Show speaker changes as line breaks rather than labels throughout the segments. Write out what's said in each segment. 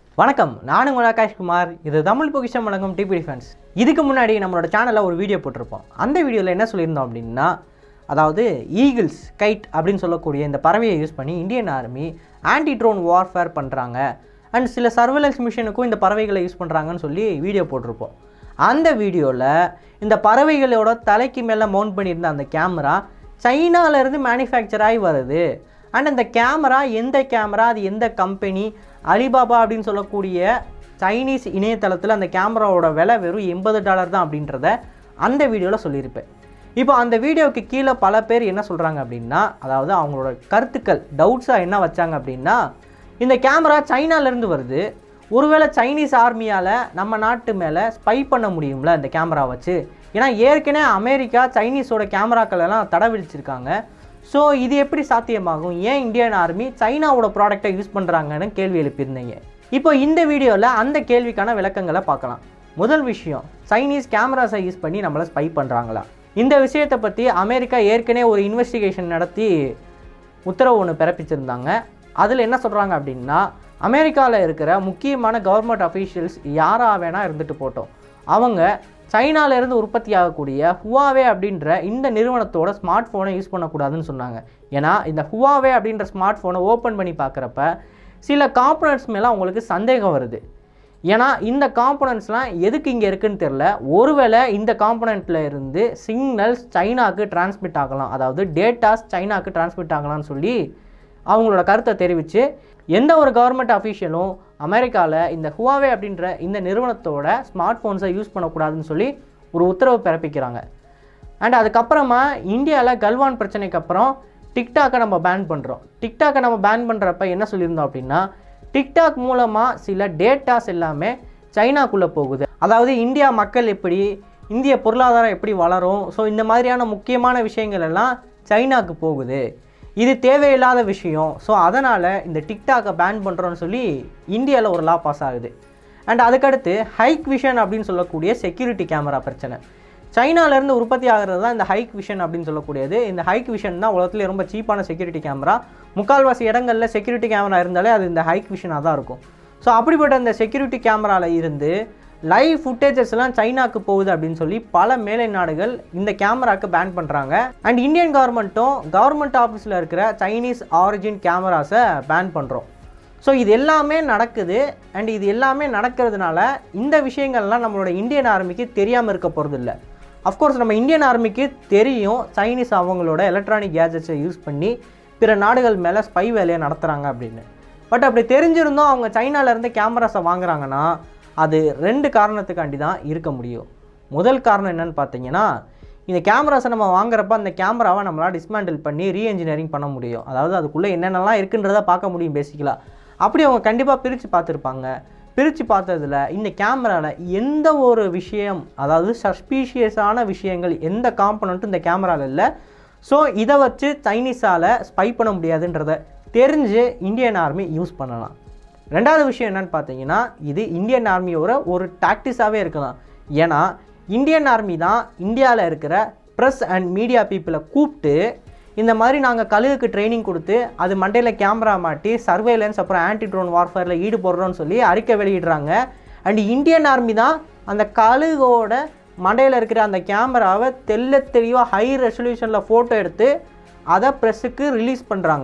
வணக்கம் நான் உங்கள் ஆகாஷ்குமார் இது தமிழ் பொக்கிஷம் வழங்கும் டிபி டிஃபென்ஸ் இதுக்கு முன்னாடி நம்மளோட சேனலில் ஒரு வீடியோ போட்டிருப்போம் அந்த வீடியோவில் என்ன சொல்லியிருந்தோம் அப்படின்னா அதாவது ஈகிள்ஸ் கைட் அப்படின்னு சொல்லக்கூடிய இந்த பறவையை யூஸ் பண்ணி Indian army anti drone warfare பண்ணுறாங்க அண்ட் சில சர்வேலன்ஸ் மிஷனுக்கும் இந்த பறவைகளை யூஸ் பண்ணுறாங்கன்னு சொல்லி வீடியோ போட்டிருப்போம் அந்த வீடியோவில் இந்த பறவைகளோட தலைக்கு மேலே மவுண்ட் பண்ணியிருந்த அந்த கேமரா சைனாலேருந்து மேனுஃபேக்சர் ஆகி வருது அண்ட் அந்த கேமரா எந்த கேமரா அது எந்த கம்பெனி அலிபாபா அப்படின்னு சொல்லக்கூடிய சைனீஸ் இணையதளத்தில் அந்த கேமராவோட விலை வெறும் எண்பது டாலர் தான் அப்படின்றத அந்த வீடியோவில் சொல்லியிருப்பேன் இப்போ அந்த வீடியோவுக்கு கீழே பல பேர் என்ன சொல்கிறாங்க அப்படின்னா அதாவது அவங்களோட கருத்துக்கள் டவுட்ஸாக என்ன வச்சாங்க அப்படின்னா இந்த கேமரா சைனாலேருந்து வருது ஒருவேளை சைனீஸ் ஆர்மியால் நம்ம நாட்டு மேலே ஸ்பை பண்ண முடியும்ல இந்த கேமரா வச்சு ஏன்னா ஏற்கனவே அமெரிக்கா சைனீஸோட கேமராக்கள் எல்லாம் தடை விதிச்சிருக்காங்க ஸோ இது எப்படி சாத்தியமாகும் ஏன் இந்தியன் ஆர்மி சைனாவோட ப்ராடக்டை யூஸ் பண்ணுறாங்கன்னு கேள்வி எழுப்பியிருந்தீங்க இப்போ இந்த வீடியோவில் அந்த கேள்விக்கான விளக்கங்களை பார்க்கலாம் முதல் விஷயம் சைனீஸ் கேமராஸை யூஸ் பண்ணி நம்மளை ஸ்பை பண்ணுறாங்களா இந்த விஷயத்தை பற்றி அமெரிக்கா ஏற்கனவே ஒரு இன்வெஸ்டிகேஷன் நடத்தி உத்தரவு ஒன்று பிறப்பிச்சிருந்தாங்க அதில் என்ன சொல்கிறாங்க அப்படின்னா அமெரிக்காவில் இருக்கிற முக்கியமான கவர்மெண்ட் அஃபீஷியல்ஸ் யாராக வேணால் இருந்துட்டு போட்டோம் அவங்க சைனால இருந்து உற்பத்தி ஆகக்கூடிய ஹுவாவே அப்படின்ற இந்த நிறுவனத்தோட ஸ்மார்ட் ஃபோனை யூஸ் பண்ணக்கூடாதுன்னு சொன்னாங்க ஏன்னா இந்த ஹுவாவே அப்படின்ற ஸ்மார்ட் ஃபோனை ஓப்பன் பண்ணி பார்க்குறப்ப சில காம்பனண்ட்ஸ் மேலே அவங்களுக்கு சந்தேகம் வருது ஏன்னா இந்த காம்பனண்ட்ஸ்லாம் எதுக்கு இங்கே இருக்குன்னு தெரில ஒருவேளை இந்த காம்பனண்ட்டில் இருந்து சிக்னல்ஸ் சைனாக்கு டிரான்ஸ்மிட் ஆகலாம் அதாவது டேட்டாஸ் சைனாக்கு டிரான்ஸ்மிட் ஆகலாம்னு சொல்லி அவங்களோட கருத்தை தெரிவித்து எந்த ஒரு கவர்மெண்ட் அஃபீஷியலும் அமெரிக்காவில் இந்த ஹுவாவே அப்படின்ற இந்த நிறுவனத்தோட ஸ்மார்ட் ஃபோன்ஸை யூஸ் பண்ணக்கூடாதுன்னு சொல்லி ஒரு உத்தரவு பிறப்பிக்கிறாங்க அண்ட் அதுக்கப்புறமா இந்தியாவில் கல்வான் பிரச்சனைக்கு அப்புறம் டிக்டாக்கை நம்ம பேன் பண்ணுறோம் டிக்டாக்கை நம்ம பேன் பண்ணுறப்ப என்ன சொல்லியிருந்தோம் அப்படின்னா டிக்டாக் மூலமாக சில டேட்டாஸ் எல்லாமே சைனாக்குள்ளே போகுது அதாவது இந்தியா மக்கள் எப்படி இந்திய பொருளாதாரம் எப்படி வளரும் ஸோ இந்த மாதிரியான முக்கியமான விஷயங்கள் எல்லாம் சைனாக்கு போகுது இது தேவையில்லாத விஷயம் ஸோ அதனால் இந்த டிக்டாக்கை பேன் பண்ணுறோன்னு சொல்லி இந்தியாவில் ஒரு லா பாஸ் ஆகுது அண்ட் அதுக்கடுத்து ஹைக் விஷன் அப்படின்னு சொல்லக்கூடிய செக்யூரிட்டி கேமரா பிரச்சனை சைனாலேருந்து உற்பத்தி ஆகிறது தான் இந்த ஹைக் விஷன் அப்படின்னு சொல்லக்கூடியது இந்த ஹைக் விஷன் தான் உலகத்துல ரொம்ப சீப்பான செக்யூரிட்டி கேமரா முக்கால்வாசி இடங்களில் செக்யூரிட்டி கேமரா இருந்தாலே அது இந்த ஹைக் விஷனாக தான் இருக்கும் ஸோ அப்படிப்பட்ட இந்த செக்யூரிட்டி கேமராவில் இருந்து லைவ் ஃபுட்டேஜஸ்லாம் சைனாக்கு போகுது அப்படின்னு சொல்லி பல மேலை நாடுகள் இந்த கேமராக்கு பேன் பண்ணுறாங்க அண்ட் இந்தியன் கவர்மெண்ட்டும் கவர்மெண்ட் ஆஃபீஸில் இருக்கிற சைனீஸ் ஆரிஜின் கேமராஸை பேன் பண்ணுறோம் ஸோ இது எல்லாமே நடக்குது அண்ட் இது எல்லாமே நடக்கிறதுனால இந்த விஷயங்கள்லாம் நம்மளோட இந்தியன் ஆர்மிக்கு தெரியாமல் இருக்க போகிறது இல்லை அஃப்கோர்ஸ் நம்ம இந்தியன் ஆர்மிக்கு தெரியும் சைனீஸ் அவங்களோட எலக்ட்ரானிக் கேஜெட்ஸை யூஸ் பண்ணி பிற நாடுகள் மேலே ஸ்பை வேலையை நடத்துகிறாங்க அப்படின்னு பட் அப்படி தெரிஞ்சிருந்தும் அவங்க சைனாலேருந்து கேமராஸை வாங்குறாங்கன்னா அது ரெண்டு காரணத்துக்காண்டி தான் இருக்க முடியும் முதல் காரணம் என்னன்னு பார்த்தீங்கன்னா இந்த கேமராஸை நம்ம வாங்குறப்ப அந்த கேமராவை நம்மளால் டிஸ்மேண்டில் பண்ணி ரீஎன்ஜினியரிங் பண்ண முடியும் அதாவது அதுக்குள்ளே என்னென்னலாம் இருக்குன்றதை பார்க்க முடியும் பேசிக்கலாக அப்படி அவங்க கண்டிப்பாக பிரித்து பார்த்துருப்பாங்க பிரித்து பார்த்ததுல இந்த கேமராவில் எந்த ஒரு விஷயம் அதாவது சஸ்பீஷியஸான விஷயங்கள் எந்த காம்பனண்ட்டும் இந்த கேமராவில் இல்லை ஸோ இதை வச்சு சைனீஸால் ஸ்பை பண்ண முடியாதுன்றத தெரிஞ்சு இந்தியன் ஆர்மி யூஸ் பண்ணலாம் ரெண்டாவது விஷயம் என்னன்னு பார்த்தீங்கன்னா இது இந்தியன் ஆர்மியோட ஒரு டாக்டிஸாகவே இருக்கலாம் ஏன்னா இந்தியன் ஆர்மி தான் இந்தியாவில் இருக்கிற ப்ரெஸ் அண்ட் மீடியா பீப்புளை கூப்பிட்டு இந்த மாதிரி நாங்கள் கழுகுக்கு ட்ரைனிங் கொடுத்து அது மண்டையில் கேமரா மாட்டி சர்வேலன்ஸ் அப்புறம் ஆன்டி ட்ரோன் வார்ஃபேரில் ஈடுபடுறோன்னு சொல்லி அறிக்கை வெளியிடுறாங்க அண்ட் இந்தியன் ஆர்மி தான் அந்த கழுகோட மண்டையில் இருக்கிற அந்த கேமராவை தெல்ல தெளிவாக ஹை ரெசல்யூஷனில் ஃபோட்டோ எடுத்து அதை ப்ரெஸ்ஸுக்கு ரிலீஸ் பண்ணுறாங்க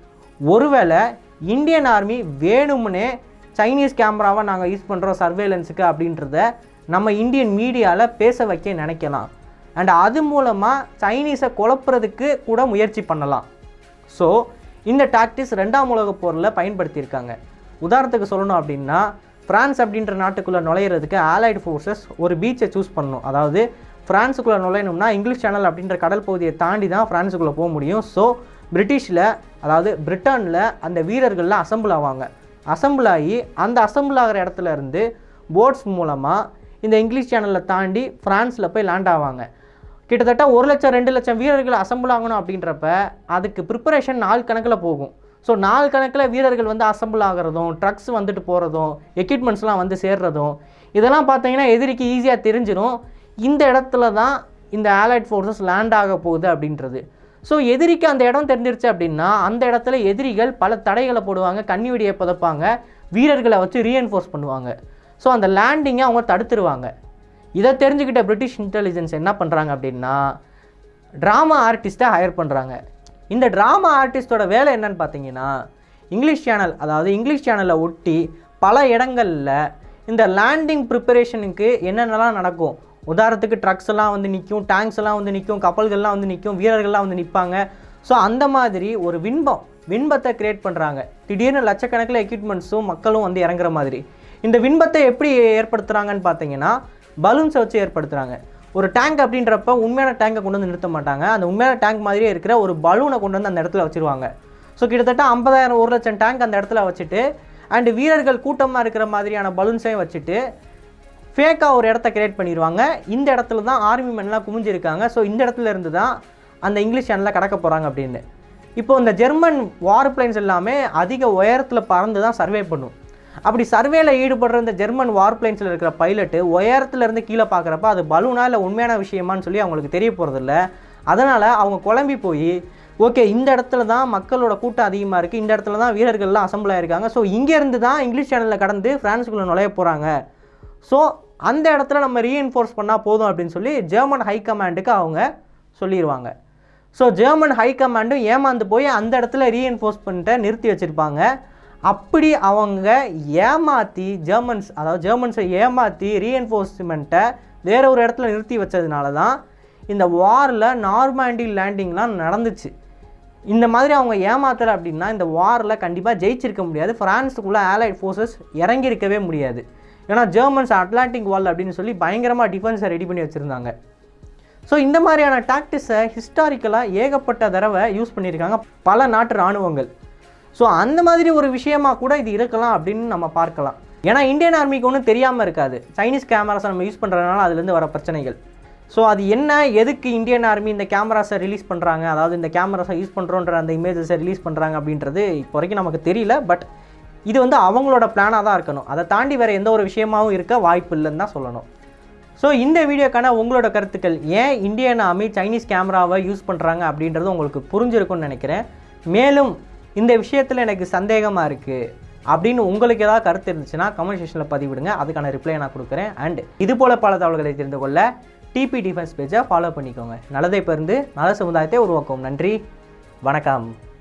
ஒருவேளை இந்தியன் ஆர்மி வேணும்னே சைனீஸ் கேமராவை நாங்கள் யூஸ் பண்ணுறோம் சர்வேலன்ஸுக்கு அப்படின்றத நம்ம இந்தியன் மீடியாவில் பேச வைக்க நினைக்கலாம் அண்ட் அது மூலமாக சைனீஸை குழப்புறதுக்கு கூட முயற்சி பண்ணலாம் ஸோ இந்த டாக்டிஸ் ரெண்டாம் உலகப் போரில் பயன்படுத்தியிருக்காங்க உதாரணத்துக்கு சொல்லணும் அப்படின்னா ஃப்ரான்ஸ் அப்படின்ற நாட்டுக்குள்ளே நுழையிறதுக்கு ஆலைடு ஃபோர்ஸஸ் ஒரு பீச்சை சூஸ் பண்ணணும் அதாவது ஃப்ரான்ஸுக்குள்ளே நுழையணும்னா இங்கிலீஷ் சேனல் அப்படின்ற கடல் பகுதியை தாண்டி தான் ஃப்ரான்ஸுக்குள்ளே போக முடியும் ஸோ பிரிட்டிஷில் அதாவது பிரிட்டனில் அந்த வீரர்கள்லாம் அசம்பிள் ஆவாங்க அசம்பிள் ஆகி அந்த அசம்பிள் ஆகிற இடத்துல இருந்து போட்ஸ் மூலமாக இந்த இங்கிலீஷ் சேனலில் தாண்டி ஃப்ரான்ஸில் போய் லேண்ட் ஆவாங்க கிட்டத்தட்ட ஒரு லட்சம் ரெண்டு லட்சம் வீரர்கள் அசம்பிள் ஆகணும் அப்படின்றப்ப அதுக்கு ப்ரிப்பரேஷன் நாள் கணக்கில் போகும் ஸோ நாள் கணக்கில் வீரர்கள் வந்து அசம்பிள் ஆகிறதும் ட்ரக்ஸ் வந்துட்டு போகிறதும் எக்யூப்மெண்ட்ஸ்லாம் வந்து சேர்றதும் இதெல்லாம் பார்த்தீங்கன்னா எதிரிக்கு ஈஸியாக தெரிஞ்சிடும் இந்த இடத்துல தான் இந்த ஆலைட் ஃபோர்ஸஸ் லேண்ட் ஆக போகுது அப்படின்றது ஸோ எதிரிக்கு அந்த இடம் தெரிஞ்சிருச்சு அப்படின்னா அந்த இடத்துல எதிரிகள் பல தடைகளை போடுவாங்க கண்ணி வெடியை புதைப்பாங்க வீரர்களை வச்சு ரீஎன்ஃபோர்ஸ் பண்ணுவாங்க ஸோ அந்த லேண்டிங்கை அவங்க தடுத்துருவாங்க இதை தெரிஞ்சுக்கிட்ட பிரிட்டிஷ் இன்டெலிஜென்ஸ் என்ன பண்ணுறாங்க அப்படின்னா ட்ராமா ஆர்டிஸ்ட்டை ஹையர் பண்ணுறாங்க இந்த ட்ராமா ஆர்டிஸ்டோட வேலை என்னன்னு பார்த்தீங்கன்னா இங்கிலீஷ் சேனல் அதாவது இங்கிலீஷ் சேனலை ஒட்டி பல இடங்களில் இந்த லேண்டிங் ப்ரிப்பரேஷனுக்கு என்னென்னலாம் நடக்கும் உதாரணத்துக்கு ட்ரக்ஸ் எல்லாம் வந்து நிற்கும் டேங்க்ஸ் எல்லாம் வந்து நிற்கும் கப்பல்கள்லாம் வந்து நிற்கும் வீரர்கள்லாம் வந்து நிற்பாங்க ஸோ அந்த மாதிரி ஒரு விண்பம் விண்பத்தை கிரியேட் பண்ணுறாங்க திடீர்னு லட்சக்கணக்கில் எக்யூப்மெண்ட்ஸும் மக்களும் வந்து இறங்குற மாதிரி இந்த விண்பத்தை எப்படி ஏற்படுத்துகிறாங்கன்னு பார்த்தீங்கன்னா பலூன்ஸை வச்சு ஏற்படுத்துகிறாங்க ஒரு டேங்க் அப்படின்றப்ப உண்மையான டேங்கை கொண்டு வந்து நிறுத்த மாட்டாங்க அந்த உண்மையான டேங்க் மாதிரியே இருக்கிற ஒரு பலூனை கொண்டு வந்து அந்த இடத்துல வச்சுருவாங்க ஸோ கிட்டத்தட்ட ஐம்பதாயிரம் ஒரு லட்சம் டேங்க் அந்த இடத்துல வச்சுட்டு அண்டு வீரர்கள் கூட்டமாக இருக்கிற மாதிரியான பலூன்ஸையும் வச்சுட்டு ஃபேக்காக ஒரு இடத்த கிரியேட் பண்ணிடுவாங்க இந்த இடத்துல தான் ஆர்மி மென்லாம் குமிஞ்சிருக்காங்க ஸோ இந்த இடத்துல இருந்து தான் அந்த இங்கிலீஷ் சேனலில் கடக்க போகிறாங்க அப்படின்னு இப்போ இந்த ஜெர்மன் வார் பிளைன்ஸ் எல்லாமே அதிக உயரத்தில் பறந்து தான் சர்வே பண்ணும் அப்படி சர்வேல ஈடுபடுற இந்த ஜெர்மன் வார் பிளைன்ஸில் இருக்கிற பைலட்டு உயரத்துல இருந்து கீழே பார்க்குறப்ப அது பலூனா இல்லை உண்மையான விஷயமான்னு சொல்லி அவங்களுக்கு தெரிய போகிறதில்ல அதனால் அவங்க குழம்பி போய் ஓகே இந்த இடத்துல தான் மக்களோட கூட்டம் அதிகமாக இருக்குது இந்த இடத்துல தான் வீரர்கள்லாம் அசம்பிள் ஆயிருக்காங்க ஸோ இங்கேருந்து தான் இங்கிலீஷ் சேனலில் கடந்து ஃப்ரான்ஸுக்குள்ளே நுழைய போகிறாங்க ஸோ அந்த இடத்துல நம்ம ரீஎன்ஃபோர்ஸ் பண்ணால் போதும் அப்படின்னு சொல்லி ஜெர்மன் ஹை கமாண்டுக்கு அவங்க சொல்லிடுவாங்க ஸோ ஜெர்மன் ஹை கமாண்டும் ஏமாந்து போய் அந்த இடத்துல ரீஎன்ஃபோர்ஸ்மெண்ட்டை நிறுத்தி வச்சுருப்பாங்க அப்படி அவங்க ஏமாற்றி ஜெர்மன்ஸ் அதாவது ஜெர்மன்ஸை ஏமாற்றி ரீஎன்ஃபோர்ஸ்மெண்ட்டை வேற ஒரு இடத்துல நிறுத்தி வச்சதுனால தான் இந்த வாரில் நார்மாண்டி லேண்டிங்லாம் நடந்துச்சு இந்த மாதிரி அவங்க ஏமாத்தலை அப்படின்னா இந்த வாரில் கண்டிப்பாக ஜெயிச்சிருக்க முடியாது ஃப்ரான்ஸுக்குள்ளே ஆலைட் ஃபோர்ஸஸ் இறங்கியிருக்கவே முடியாது ஏன்னா ஜெர்மன்ஸ் அட்லாண்டிக் வால் அப்படின்னு சொல்லி பயங்கரமாக டிஃபென்ஸை ரெடி பண்ணி வச்சுருந்தாங்க ஸோ இந்த மாதிரியான டாக்டிஸை ஹிஸ்டாரிக்கலாக ஏகப்பட்ட தடவை யூஸ் பண்ணியிருக்காங்க பல நாட்டு இராணுவங்கள் ஸோ அந்த மாதிரி ஒரு விஷயமா கூட இது இருக்கலாம் அப்படின்னு நம்ம பார்க்கலாம் ஏன்னா இந்தியன் ஆர்மிக்கு ஒன்றும் தெரியாமல் இருக்காது சைனீஸ் கேமராஸை நம்ம யூஸ் பண்ணுறதுனால அதுலேருந்து வர பிரச்சனைகள் ஸோ அது என்ன எதுக்கு இந்தியன் ஆர்மி இந்த கேமராஸை ரிலீஸ் பண்ணுறாங்க அதாவது இந்த கேமராஸை யூஸ் பண்ணுறோன்ற அந்த இமேஜஸை ரிலீஸ் பண்ணுறாங்க அப்படின்றது இப்போ வரைக்கும் நமக்கு தெரியல பட் இது வந்து அவங்களோட பிளானாக தான் இருக்கணும் அதை தாண்டி வேறு எந்த ஒரு விஷயமாவும் இருக்க வாய்ப்பு இல்லைன்னு தான் சொல்லணும் ஸோ இந்த வீடியோக்கான உங்களோட கருத்துக்கள் ஏன் இந்தியன் ஆர்மி சைனீஸ் கேமராவை யூஸ் பண்ணுறாங்க அப்படின்றது உங்களுக்கு புரிஞ்சிருக்கும்னு நினைக்கிறேன் மேலும் இந்த விஷயத்தில் எனக்கு சந்தேகமாக இருக்குது அப்படின்னு உங்களுக்கு ஏதாவது கருத்து இருந்துச்சுன்னா கமெண்ட் செக்ஷனில் பதிவிடுங்க அதுக்கான ரிப்ளை நான் கொடுக்குறேன் அண்ட் இது போல பல தகவல்களை தெரிந்து கொள்ள டிபி டிஃபென்ஸ் பேஜை ஃபாலோ பண்ணிக்கோங்க நல்லதை பிறந்து நல்ல சமுதாயத்தை உருவாக்கும் நன்றி வணக்கம்